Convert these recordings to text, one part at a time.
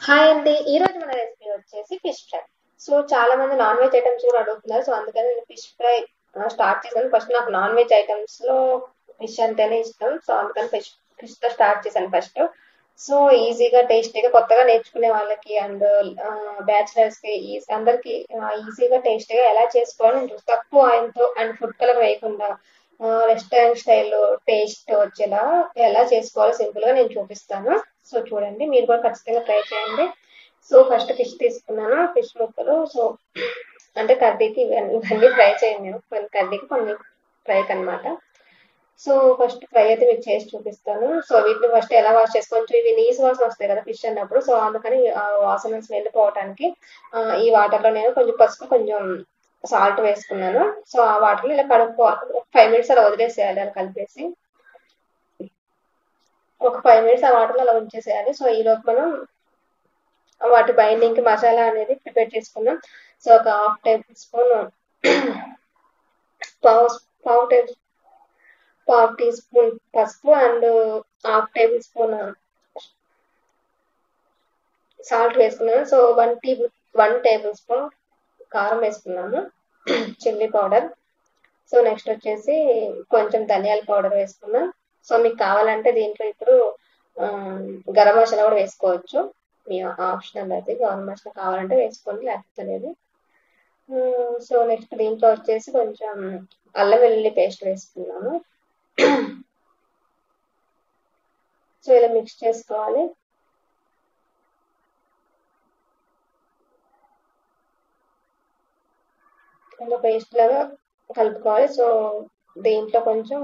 Hi అండి ఈ రోజు మన రెసిపీ వచ్చేసి ఫిష్ ఫ్రై సో చాలా మంది నాన్ వెజ్ ఐటమ్స్ కూడా అడుగుతున్నారు సో అందుకని నేను ఫిష్ ఫ్రై స్టార్ట్ చేశాను ఫస్ట్ నాకు నాన్ వెజ్ ఐటమ్స్ లో ఫిష్ అంటేనే ఇష్టం సో అందుకని ఫిష్ ఫిష్ తో స్టార్ట్ చేశాను ఫస్ట్ సో ఈజీగా టేస్టీగా కొత్తగా నేర్చుకునే వాళ్ళకి అండ్ బ్యాచిలర్స్ కి ఈ- అందరికి ఈజీగా టేస్టీగా ఎలా చేసుకోవాలో నేను చూస్తాను తక్కువ ఆయిల్తో అండ్ ఫుడ్ కలర్ వేయకుండా రెస్టారెంట్ స్టైల్లో టేస్ట్ వచ్చేలా ఎలా చేసుకోవాలో సింపుల్ గా నేను చూపిస్తాను సో చూడండి మీరు కూడా ఖచ్చితంగా ట్రై చేయండి సో ఫస్ట్ ఫిష్ తీసుకున్నాను ఫిష్ ముక్కలు సో అంటే కర్రీకి ఇవన్నీ ఇవన్నీ ఫ్రై చేయండి నేను కొన్ని కర్రీకి కొన్ని ఫ్రైకి అన్నమాట సో ఫస్ట్ ఫ్రై అయితే మీకు చేసి చూపిస్తాను సో వీటిని ఫస్ట్ ఎలా వాష్ చేసుకోవచ్చు ఇవి నీసు వాసన వస్తాయి కదా ఫిష్ అన్నప్పుడు సో అందుకని ఆ వాసన స్మెల్ పోవటానికి ఆ, ఈ వాటర్ లో నేను కొంచెం పసుపు కొంచెం సాల్ట్ వేసుకున్నాను సో ఆ వాటర్ లో ఇలా కడుక్కోవాలి ఫైవ్ మినిట్స్ అలా వదిలేసేయాలి అలా కలిపేసి ఒక ఫైవ్ మినిట్స్ ఆ వాటర్ లో అలా ఉంచేసేయాలి సో ఈ లోపు మనం వాటి బైండింగ్ కి మసాలా అనేది ప్రిపేర్ చేసుకున్నాం సో ఒక హాఫ్ టేబుల్ స్పూన్ పావు పావు టేబుల్ పావు టీ స్పూన్ పసుపు and half tablespoon salt వేసుకున్నాను so one tea one tablespoon కారం వేసుకున్నాము చిల్లీ పౌడర్ సో నెక్స్ట్ వచ్చేసి కొంచెం ధనియాల పౌడర్ వేసుకున్నాం సో మీకు కావాలంటే దీంట్లో ఇప్పుడు ఆ, గరం మసాలా కూడా వేసుకోవచ్చు మీ ఆప్షనల్ అది గరం మసాలా కావాలంటే వేసుకోండి లేకపోతే లేదు ఉమ్, సో నెక్స్ట్ దీంట్లో వచ్చేసి కొంచెం అల్లం వెల్లుల్లి పేస్ట్ వేసుకున్నాము సో ఇలా మిక్స్ చేసుకోవాలి ఇలా పేస్ట్ లాగా కలుపుకోవాలి సో దీంట్లో కొంచెం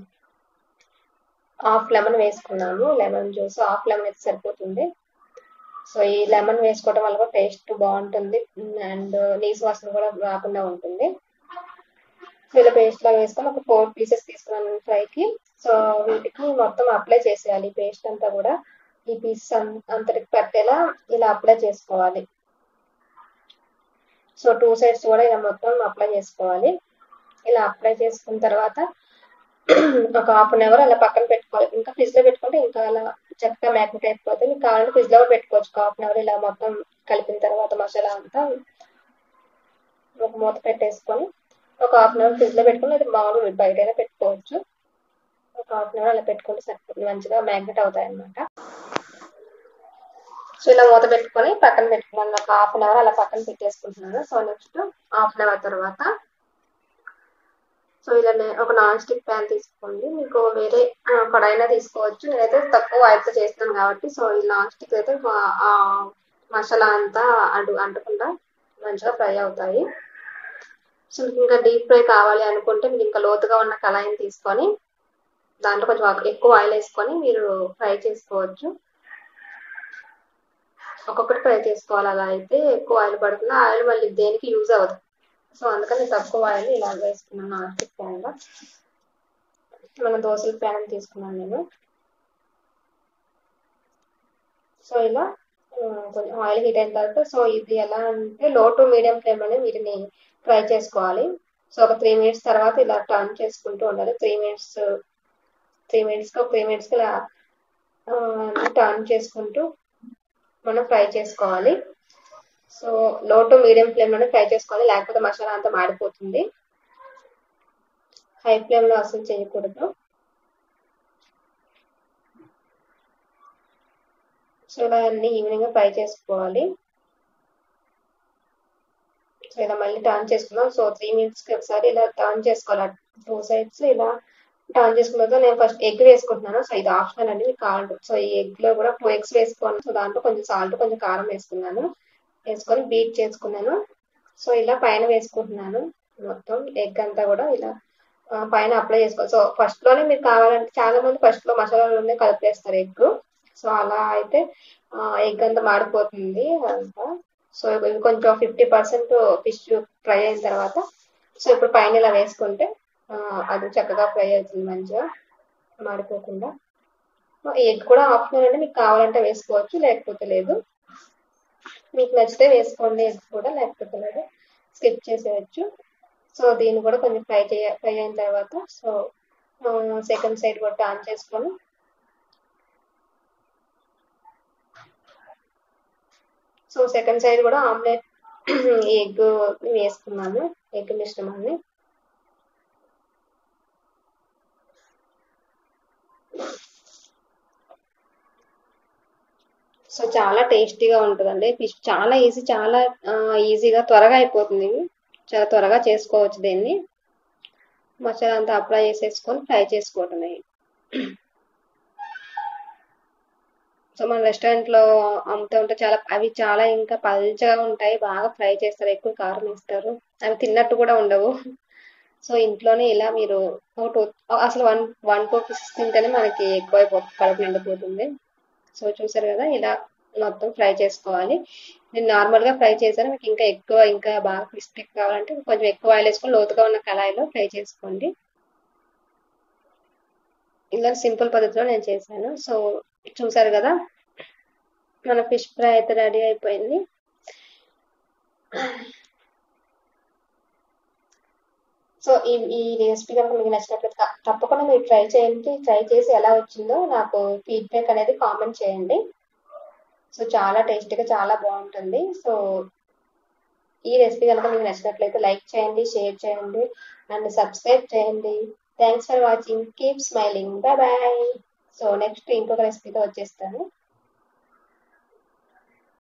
హాఫ్ లెమన్ వేసుకున్నాము లెమన్ జ్యూస్ హాఫ్ లెమన్ అయితే సరిపోతుంది సో ఈ లెమన్ వేసుకోవడం వల్ల కూడా టేస్ట్ బాగుంటుంది అండ్ నీసు వాసన కూడా రాకుండా ఉంటుంది సో ఇలా పేస్ట్ లాగా వేసుకొని ఒక ఫోర్ పీసెస్ తీసుకున్నాను ఫ్రైకి సో వీటికి మొత్తం అప్లై చేసేయాలి పేస్ట్ అంతా కూడా ఈ పీసెస్ అంతటికి పట్టేలా ఇలా అప్లై చేసుకోవాలి సో టూ సైడ్స్ కూడా ఇలా మొత్తం అప్లై చేసుకోవాలి ఇలా అప్లై చేసుకున్న తర్వాత ఒక హాఫ్ అన్ అవర్ అలా పక్కన పెట్టుకోవాలి ఇంకా ఫ్రిడ్జ్ లో పెట్టుకుంటే ఇంకా అలా చక్కగా మ్యాగ్నెట్ అయిపోతే మీకు కావాలంటే ఫ్రిడ్జ్ లో కూడా పెట్టుకోవచ్చు ఒక హాఫ్ అన్ అవర్ ఇలా మొత్తం కలిపిన తర్వాత మసాలా అంతా ఒక మూత పెట్టేసుకొని ఒక హాఫ్ అన్ అవర్ ఫ్రిడ్జ్ లో పెట్టుకుని అది మామూలు బయట అయినా పెట్టుకోవచ్చు ఒక హాఫ్ అన్ అవర్ అలా పెట్టుకుంటే సరిపోతుంది మంచిగా మ్యాగ్నెట్ అవుతాయి అన్నమాట సో ఇలా మూత పెట్టుకొని పక్కన పెట్టుకున్నాను ఒక హాఫ్ అన్ అవర్ అలా పక్కన పెట్టేసుకుంటున్నాను so next half an hour తర్వాత సో ఇలా నే- ఒక నాన్ స్టిక్ ప్యాన్ తీసుకోండి మీకు వేరే ఆ, కడాయినా తీసుకోవచ్చు నేనైతే తక్కువ ఆయిల్తో చేస్తాను కాబట్టి సో ఈ నాన్ స్టిక్ అయితే ఆ- ఆ మసాలా అంతా అంటు అంటకుండా మంచిగా ఫ్రై అవుతాయి సో మీకు ఇంకా డీప్ ఫ్రై కావాలి అనుకుంటే మీరు ఇంకా లోతుగా ఉన్న కళాయిని తీసుకొని దాంట్లో కొంచెం ఆ- ఎక్కువ ఆయిల్ వేసుకొని మీరు ఫ్రై చేసుకోవచ్చు ఒక్కొక్కటి ఫ్రై చేసుకోవాలి అలా అయితే ఎక్కువ ఆయిల్ పడుతుంది ఆ ఆయిల్ మళ్ళీ దేనికి యూజ్ అవ్వదు సో అందుకని తక్కువ ఆయిల్ ఇలా వేసుకున్నాను నాన్ స్టిక్ ప్యాన్ లో మన దోశల ప్యాన్ తీసుకున్నాను నేను సో ఇలా ఆ, కొంచెం ఆయిల్ హీట్ అయిన తర్వాత సో ఇది ఎలా అంటే లో టు మీడియం ఫ్లేమ్ లోనే వీటిని ఫ్రై చేసుకోవాలి సో ఒక త్రీ మినిట్స్ తర్వాత ఇలా టర్న్ చేసుకుంటూ ఉండాలి త్రీ మినిట్స్ త్రీ మినిట్స్ కి త్రీ మినిట్స్ కి ఇలా టర్న్ చేసుకుంటూ మనం ఫ్రై చేసుకోవాలి so low to medium flame లోనే ఫ్రై చేసుకోవాలి లేకపోతే మసాలా అంతా మాడిపోతుంది హై ఫ్లేమ్ లో అసలు చేయకూడదు సో ఇలా అన్ని ఈవినింగ్ ఫ్రై చేసుకోవాలి సో ఇలా మళ్ళీ టర్న్ చేసుకున్నాం సో త్రీ మినిట్స్ కి ఒకసారి ఇలా టర్న్ చేసుకోవాలి టూ సైడ్స్ ఇలా టర్న్ చేసుకున్న తర్వాత నేను ఫస్ట్ ఎగ్ వేసుకుంటున్నాను సో ఇది ఆప్షనల్ అండి మీకు కావాలి సో ఈ ఎగ్ లో కూడా టూ ఎగ్స్ వేసుకోను సో దాంట్లో కొంచెం సాల్ట్ కొంచెం కారం వేసుకున్నాను వేసుకొని బీట్ చేసుకున్నాను సో ఇలా పైన వేసుకుంటున్నాను మొత్తం ఎగ్ అంతా కూడా ఇలా ఆ, పైన అప్లై చేసుకోవాలి సో ఫస్ట్ లోనే మీరు కావాలంటే చాలా మంది ఫస్ట్ లో మసాలాలోనే కలిపేస్తారు ఎగ్ సో అలా అయితే ఎగ్ అంతా మాడిపోతుంది అంతా సో ఇవి కొంచెం ఫిఫ్టీ పర్సెంట్ ఫిష్ ఫ్రై అయిన తర్వాత సో ఇప్పుడు పైన ఇలా వేసుకుంటే ఆ, అది చక్కగా ఫ్రై అవుతుంది మంచిగా మాడిపోకుండా ఎగ్ కూడా ఆప్షనల్ అంటే మీకు కావాలంటే వేసుకోవచ్చు లేకపోతే లేదు మీకు నచ్చితే వేసుకోండి ఎగ్ కూడా లేకపోతే లేదు స్కిప్ చేసేయచ్చు సో దీన్ని కూడా కొంచెం ఫ్రై చేయ ఫ్రై అయిన తర్వాత సో సెకండ్ సైడ్ కూడా టర్న్ చేసుకొని సో సెకండ్ సైడ్ కూడా ఆమ్లెట్ ఎగ్ వేసుకున్నాను ఎగ్ మిశ్రమాన్ని సో చాలా టేస్టీగా ఉంటుందండి ఫిష్ చాలా ఈజీ చాలా ఈజీగా త్వరగా అయిపోతుంది ఇది. చాలా త్వరగా చేసుకోవచ్చు దీన్ని మసాలా అంతా అప్లై చేసేసుకొని ఫ్రై చేసుకోవటమే సో మన రెస్టారెంట్ లో అమ్ముతూ ఉంటే చాలా అవి చాలా ఇంకా పల్చగా ఉంటాయి బాగా ఫ్రై చేస్తారు ఎక్కువ కారం వేస్తారు అవి తిన్నట్టు కూడా ఉండవు సో ఇంట్లోనే ఇలా మీరు ఒక టూ అసలు వన్ వన్ టూ పీసెస్ తింటేనే మనకి ఎక్కువ అయిపోతుంది కడుపు నిండిపోతుంది సో చూసారు కదా ఇలా మొత్తం ఫ్రై చేసుకోవాలి నేను నార్మల్ గా ఫ్రై చేశాను మీకు ఇంకా ఎక్కువ ఇంకా బాగా క్రిస్పీ కావాలంటే కొంచెం ఎక్కువ ఆయిల్ వేసుకొని లోతుగా ఉన్న కళాయిలో ఫ్రై చేసుకోండి ఇలా సింపుల్ పద్ధతిలో నేను చేశాను సో చూసారు కదా మన ఫిష్ ఫ్రై అయితే రెడీ అయిపోయింది సో ఈ ఈ రెసిపీ కనుక మీకు నచ్చినట్లయితే త- తప్పకుండా మీరు ట్రై చేయండి ట్రై చేసి ఎలా వచ్చిందో నాకు ఫీడ్బ్యాక్ అనేది కామెంట్ చేయండి సో చాలా టేస్టీగా చాలా బాగుంటుంది సో ఈ రెసిపీ కనుక మీకు నచ్చినట్లయితే లైక్ చేయండి షేర్ చేయండి అండ్ సబ్స్క్రైబ్ చేయండి thanks for watching keep smiling bye bye so next ఇంకొక రెసిపీతో వచ్చేస్తాను